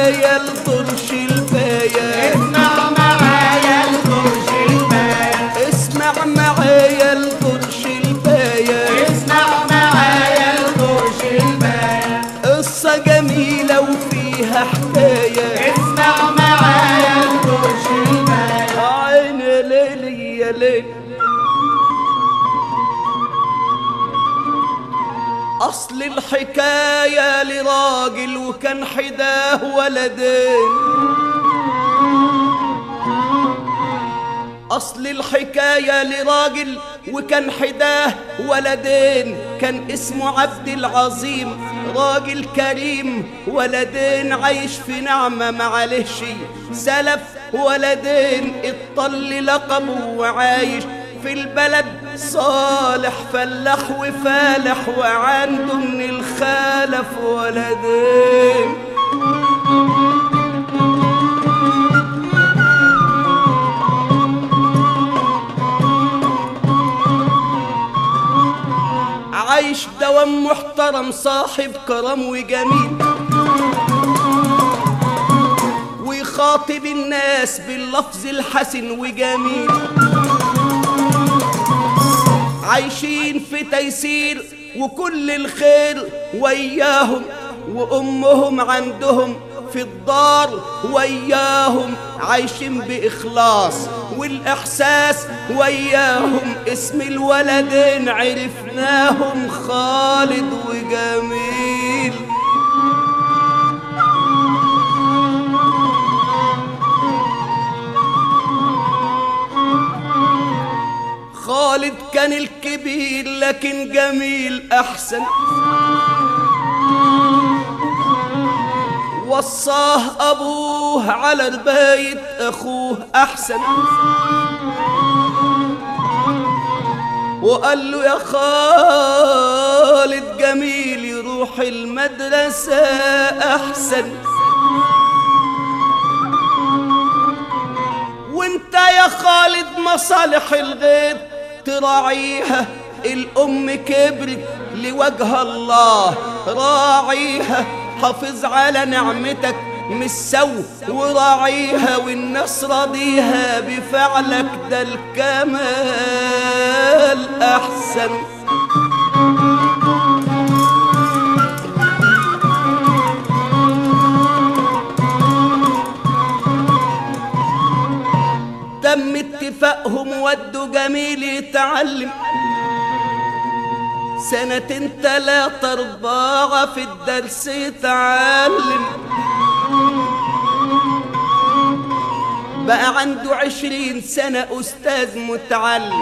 معايا القرش الباية اسمع معايا القرش الباية اسمع معايا القرش الباية اسمع معايا القرش الباية قصة جميلة وفيها حكاية اسمع معايا القرش الباية عين يا ليل يا ليل أصل الحكاية لراجل وكان حداه ولدين أصل الحكاية لراجل وكان حداه ولدين كان اسمه عبد العظيم راجل كريم ولدين عايش في نعمة معلهش سلف ولدين الطل لقبه وعايش في البلد صالح فلاح وفالح وعنده من الخالف ولدين عايش دوام محترم صاحب كرم وجميل ويخاطب الناس باللفظ الحسن وجميل عايشين في تيسير وكل الخير وياهم وأمهم عندهم في الدار وياهم عايشين بإخلاص والإحساس وياهم اسم الولدين عرفناهم خالد وجميل خالد كان الكبير لكن جميل أحسن وصاه أبوه على رباية أخوه أحسن وقال له يا خالد جميل يروح المدرسة أحسن وانت يا خالد مصالح الغيط تراعيها الأم كبرت لوجه الله راعيها حافظ على نعمتك مش سو وراعيها والناس راضيها بفعلك ده الكمال أحسن تم اتفاقهم ودوا جميل يتعلم سنتين تلاتة أربعة في الدرس يتعلم بقى عنده عشرين سنة أستاذ متعلم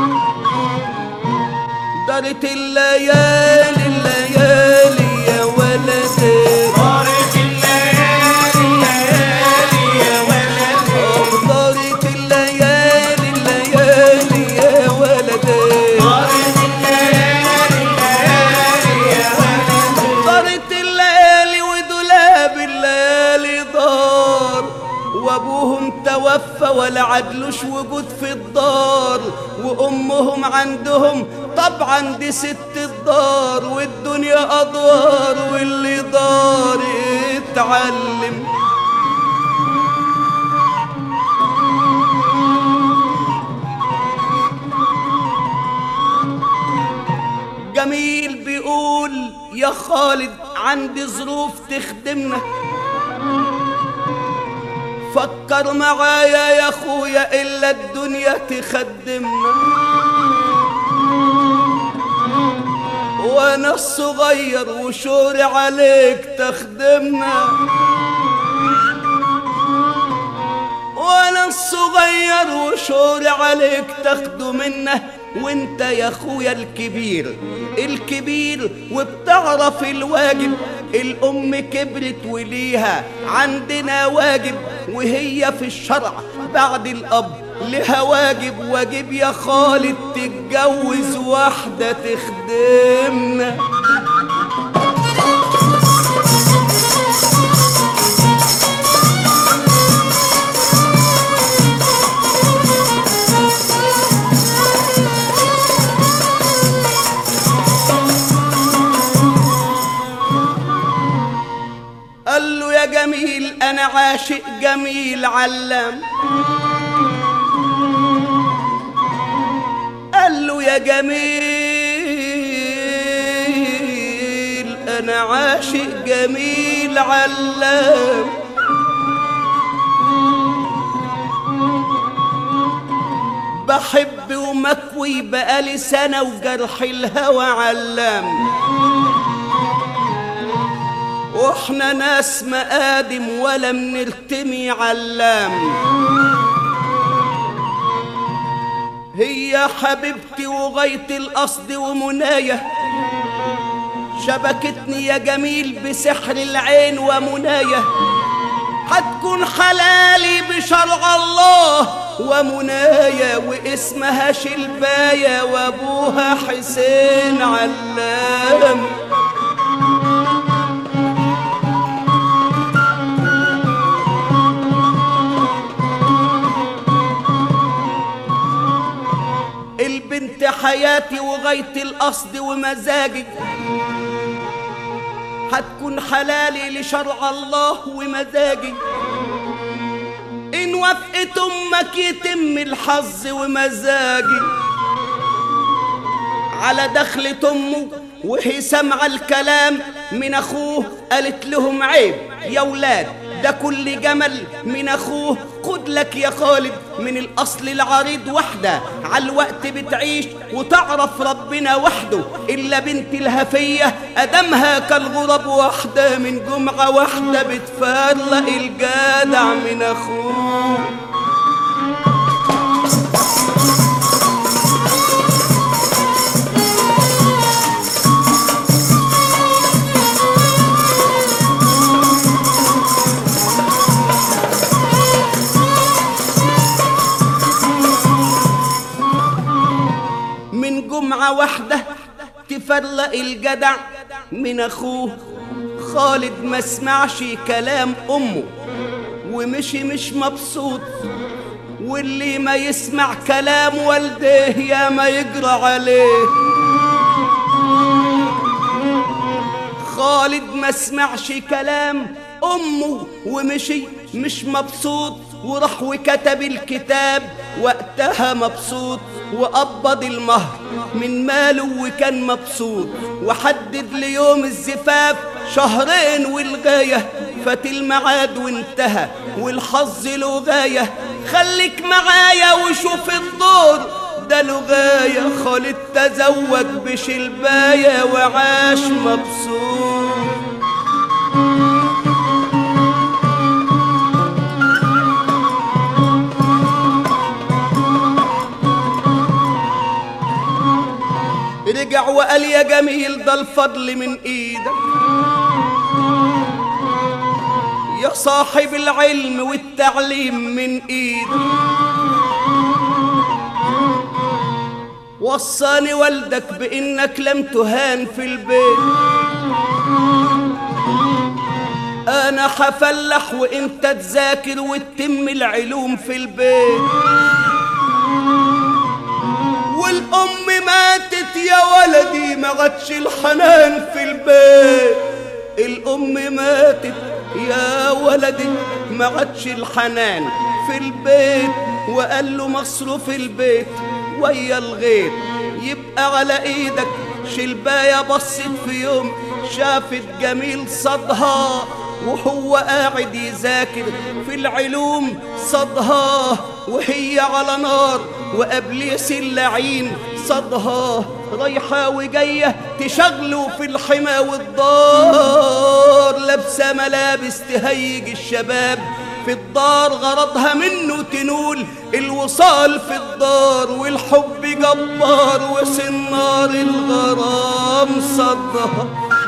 دارت الليالي الليالي يا ولدي طارت الليالي الليالي يا ولدي دارت الليالي الليالي يا ولدي طارت الليالي الليالي يا ولدي طارت الليالي ودولاب الليالي دار وابوهم توفى ولا عدلوش وجود في الدار وامهم عندهم طبعا دي ست الدار والدنيا ادوار واللي دار اتعلم جميل بيقول يا خالد عندي ظروف تخدمنا فكر معايا يا اخويا الا الدنيا تخدمنا وانا الصغير وشوري عليك تخدمنا وانا الصغير وشوري عليك تاخده منه وانت يا اخويا الكبير الكبير وبتعرف الواجب الام كبرت وليها عندنا واجب وهي في الشرع بعد الاب لها واجب واجب يا خالد تتجوز واحدة تخدمنا قال له يا جميل عاشق جميل علام قال له يا جميل انا عاشق جميل علام بحب ومكوي بقالي سنة وجرح الهوى علام واحنا ناس مقادم ولا منرتمي علام هي حبيبتي وغاية القصد ومنايا شبكتني يا جميل بسحر العين ومنايا هتكون حلالي بشرع الله ومنايا واسمها شلبايا وابوها حسين علام البنت حياتي وغاية القصد ومزاجي هتكون حلالي لشرع الله ومزاجي إن وافقت أمك يتم الحظ ومزاجي على دخلة أمه وهي سامعة الكلام من أخوه قالت لهم عيب يا ولاد ده كل جمل من أخوه خد لك يا خالد من الأصل العريض وحدة على الوقت بتعيش وتعرف ربنا وحده إلا بنت الهفية أدمها كالغرب واحدة من جمعة واحدة بتفرق الجدع من أخوه من جمعة واحدة تفرق الجدع من أخوه خالد ما سمعش كلام أمه ومشي مش مبسوط واللي ما يسمع كلام والديه يا ما يجرى عليه خالد ما سمعش كلام أمه ومشي مش مبسوط وراح وكتب الكتاب وقتها مبسوط وقبض المهر من ماله وكان مبسوط وحدد ليوم الزفاف شهرين والغاية فات الميعاد وانتهى والحظ له غاية خليك معايا وشوف الدور ده له غاية خالد تزوج بشلباية وعاش مبسوط رجع وقال يا جميل ده الفضل من ايدك يا صاحب العلم والتعليم من ايدك وصاني والدك بانك لم تهان في البيت انا حفلح وانت تذاكر وتتم العلوم في البيت والام ماتت يا ولدي ما عادش الحنان في البيت الام ماتت يا ولدي ما عادش الحنان في البيت وقال له مصروف البيت ويا الغير يبقى على ايدك شلباية بصت في يوم شافت جميل صدها وهو قاعد يذاكر في العلوم صدها وهي على نار وابليس اللعين صدها رايحة وجاية تشغله في الحمى والدار لابسة ملابس تهيج الشباب في الدار غرضها منه تنول الوصال في الدار والحب جبار وسنار الغرام صدها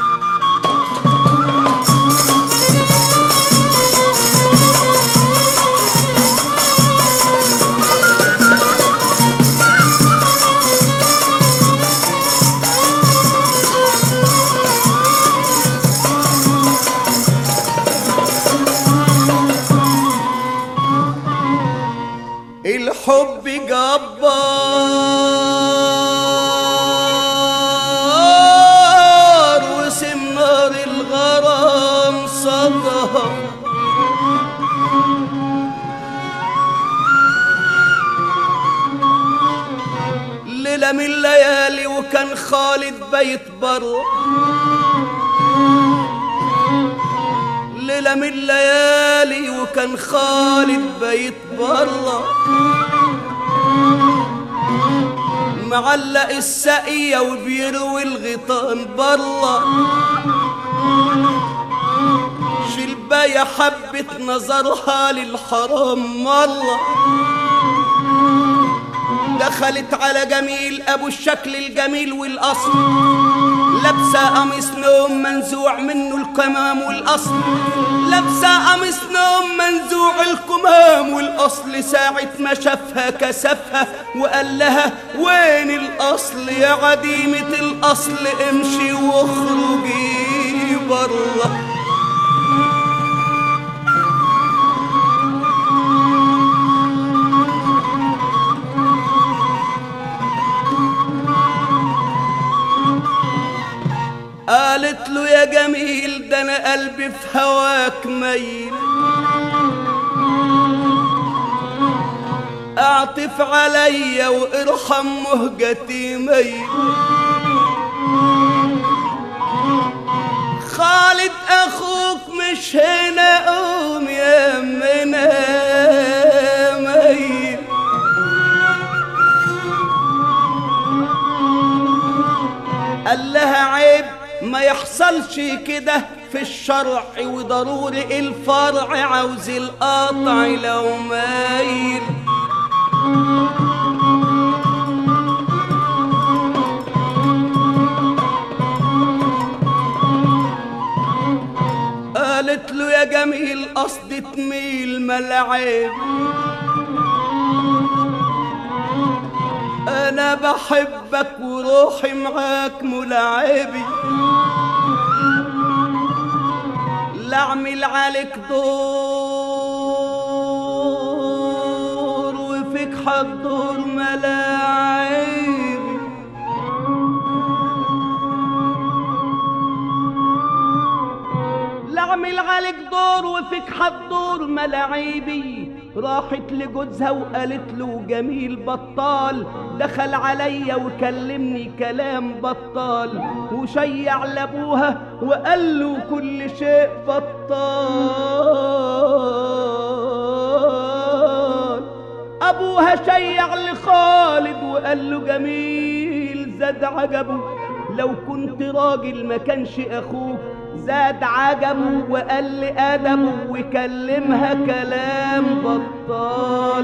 الحب جبار ليلة من الليالي وكان خالد بيت بره ليلة من الليالي وكان خالد بيت بره معلق السقية وبيروي الغيطان بره شلباية حبت نظرها للحرام مرة دخلت على جميل ابو الشكل الجميل والاصل لابسه قميص نوم منزوع منه الكمام والاصل لابسه قميص نوم منزوع الكمام والاصل ساعة ما شافها كسفها وقال لها وين الاصل يا عديمة الاصل امشي واخرجي بره قالت له يا جميل ده انا قلبي في هواك ميل اعطف عليا وارحم مهجتي ميل خالد اخوك مش هنا قوم يا منا ميل قال لها عيب ما يحصلش كده في الشرع وضروري الفرع عاوز القطع لو مايل قالت له يا جميل قصد تميل ملعب انا بحبك وروحي معاك ملعبي لا اعمل عليك دور وفيك حضور ملاعبي لا اعمل عليك دور وفيك حضور ملاعيبي راحت لجوزها وقالت له جميل بطال دخل عليا وكلمني كلام بطال وشيع لابوها وقال له كل شيء بطال ابوها شيع لخالد وقال له جميل زاد عجبه لو كنت راجل ما كانش اخوك زاد عجبه وقل ادبه وكلمها كلام بطال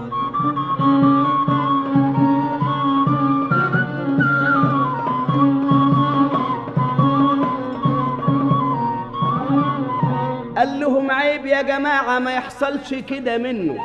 قال لهم عيب يا جماعة ما يحصلش كده منه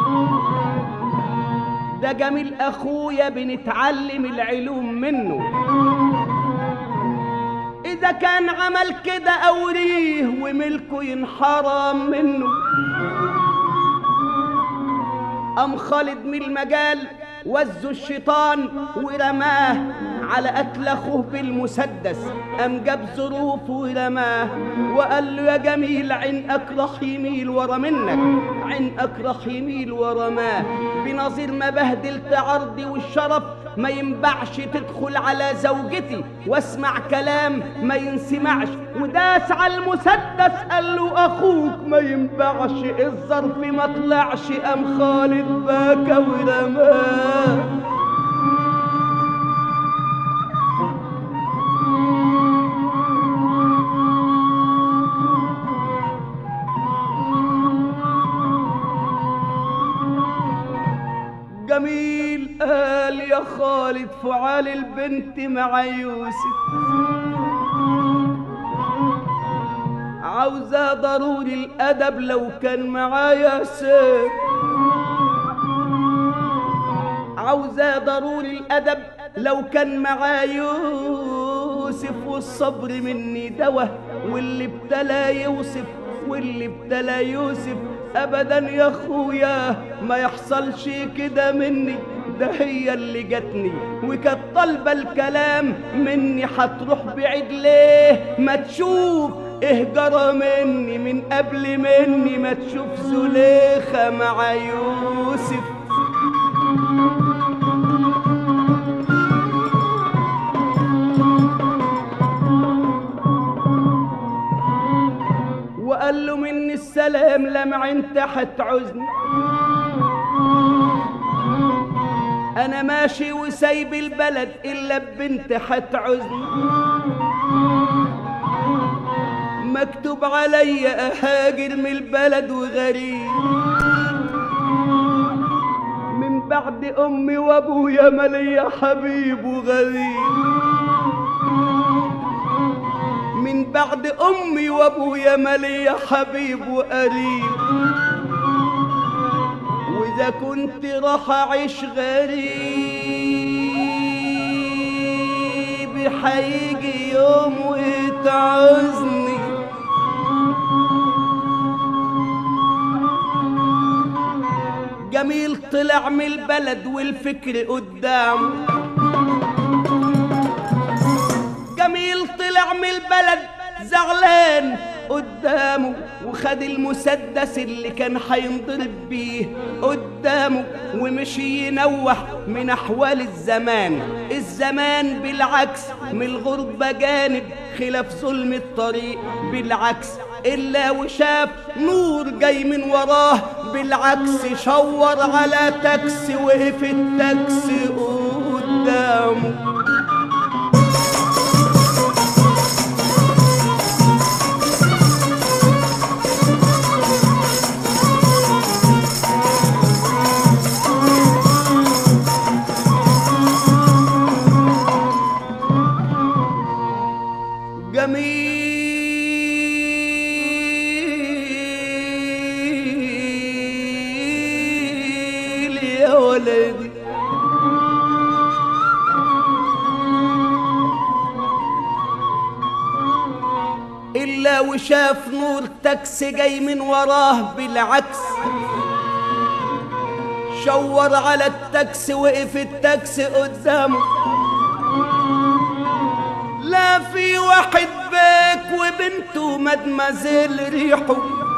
ده جميل اخويا بنتعلم العلوم منه إذا كان عمل كده أوريه وملكه ينحرم منه أم خالد من المجال وزوا الشيطان ورماه على قتل أخوه بالمسدس أم جاب ظروف ورماه وقال له يا جميل عينك راح يميل ورا منك عينك راح يميل ورا ما بنظير ما بهدلت عرضي والشرف ما ينبعش تدخل على زوجتي واسمع كلام ما ينسمعش وداس على المسدس قال له اخوك ما ينبعش الظرف ما طلعش ام خالد باكى ورماه جميل قال يا خالد فعال البنت مع يوسف عاوزة ضروري الأدب لو كان معايا سيف عاوزة ضروري الأدب لو كان معايا يوسف والصبر مني دوا واللي ابتلى يوسف واللي ابتلى يوسف ابدا يا اخويا ما يحصلش كده مني ده هي اللي جاتني وكانت طالبه الكلام مني هتروح بعيد ليه ما تشوف ايه جرى مني من قبل مني ما تشوف زليخه مع يوسف دمع تحت عزن انا ماشي وسايب البلد الا ببنت حت عزن مكتوب عليا اهاجر من البلد وغريب من بعد امي وابويا ماليا حبيب وغريب من بعد امي وابويا ماليا حبيب وقريب واذا كنت راح اعيش غريب حيجي يوم وتعوزني جميل طلع من البلد والفكر قدامه جميل طلع من البلد زعلان قدامه وخد المسدس اللي كان هينضرب بيه قدامه ومشي ينوح من احوال الزمان الزمان بالعكس من الغربة جانب خلاف ظلم الطريق بالعكس إلا وشاف نور جاي من وراه بالعكس شور على تاكسي وقف التاكسي قدامه جميل يا ولدي إلا وشاف نور تاكسي جاي من وراه بالعكس شور على التاكسي وقف التاكسي قدامه لا في واحد باك وبنته مدمزيل ريحه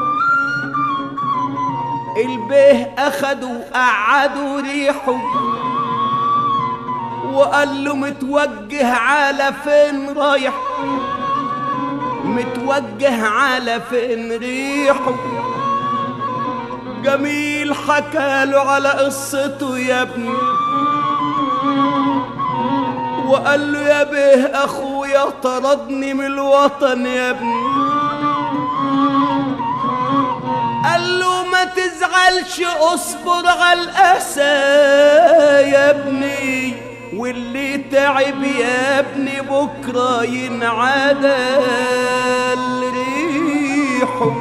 البيه اخدوا قعدوا ريحه وقال له متوجه على فين رايح متوجه على فين ريحه جميل حكاله على قصته يا ابني وقال له يا بيه اخويا طردني من الوطن يا ابني قال له ما تزعلش اصبر على الاسى يا ابني واللي تعب يا ابني بكره ينعدل ريحه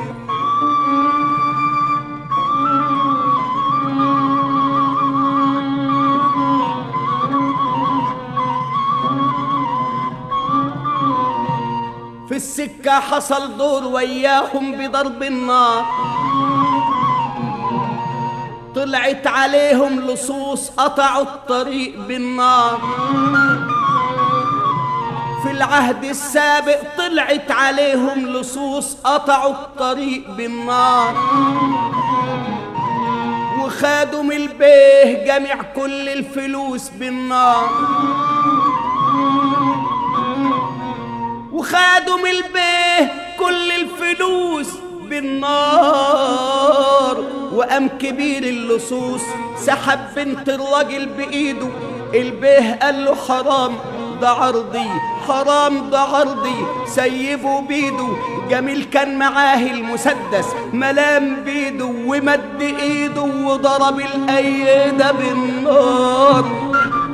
في السكة حصل دور وياهم بضرب النار طلعت عليهم لصوص قطعوا الطريق بالنار في العهد السابق طلعت عليهم لصوص قطعوا الطريق بالنار وخادوا من البيه جميع كل الفلوس بالنار وخادوا من البيه كل الفلوس بالنار وقام كبير اللصوص سحب بنت الراجل بايده البيه قال له حرام ده عرضي حرام ده عرضي سيبه بيده جميل كان معاه المسدس ملام بيده ومد ايده وضرب الايده بالنار